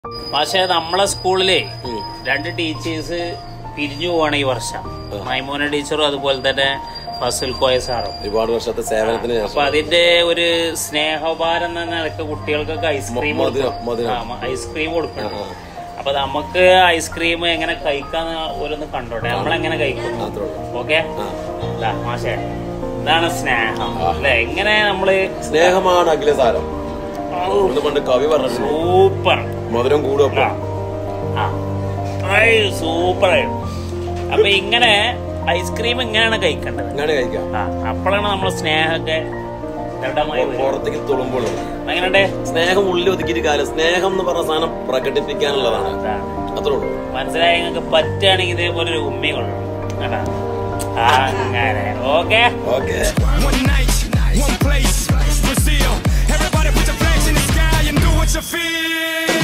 പക്ഷേ നമ്മളെ സ്കൂളിലെ രണ്ട് ടീച്ചേഴ്സ് പിരിഞ്ഞു പോവാണ് ഈ വർഷം മൈമോന ടീച്ചറും അതുപോലെ തന്നെ ഫസുൽ കോയ സാറും ഒരുപാട് വർഷത്തെ സേവനത്തിന് അപ്പൊ ശേഷം അതിന്റെ ഒരു സ്നേഹോപാരം എന്ന നിലക്ക് കുട്ടികൾക്കൊക്കെ ഐസ്ക്രീം മ- മധുരം, മധുരം. ഐസ്ക്രീം കൊടുക്കണം ആ, അപ്പൊ നമുക്ക് ഐസ്ക്രീം എങ്ങനെ കഴിക്കാന്ന് ഓരോന്ന് കണ്ടോട്ടെ നമ്മളെങ്ങനെ കഴിക്കുന്നു അത്രേ ഉള്ളൂ. ഓക്കെ ആ. മാഷേ ഇതാണ് സ്നേഹം അല്ലെ എങ്ങനെ നമ്മള് സ്നേഹമാണ് അഖിലസാരം ഒന്ന് പണ്ട് കവി പറഞ്ഞിട്ടുണ്ട് സൂപ്പർ മധുരം കൂടും ആ സൂപ്പർ അപ്പൊ ഇങ്ങനെ ഐസ്ക്രീം ഇങ്ങനെയാണ് കഴിക്കേണ്ടത് ഇങ്ങനെ കഴിക്കാം ആ അപ്പോഴാണ് നമ്മളെ സ്നേഹമൊക്കെ ദൃഢമായി വരിക. പുറത്തേക്ക് തുളുമ്പോൾ എങ്ങനെയുണ്ട് സ്നേഹം ഉള്ളിൽ ഒതുക്കിയിട്ട് കാലം സ്നേഹം എന്ന് പറഞ്ഞ സാധനം പ്രകടിപ്പിക്കാനുള്ളതാണ് ഇതാണ്. അത്രേ ഉള്ളൂ മനസ്സിലായി നിങ്ങൾക്ക് പറ്റുകയാണെങ്കിൽ ഇതേപോലെ ഒരു ഉമ്മി കൊള്ളണം കേട്ടാ അങ്ങനെ okay okay One night, one place, Brazil. Everybody put your flags in the sky and do what you feel.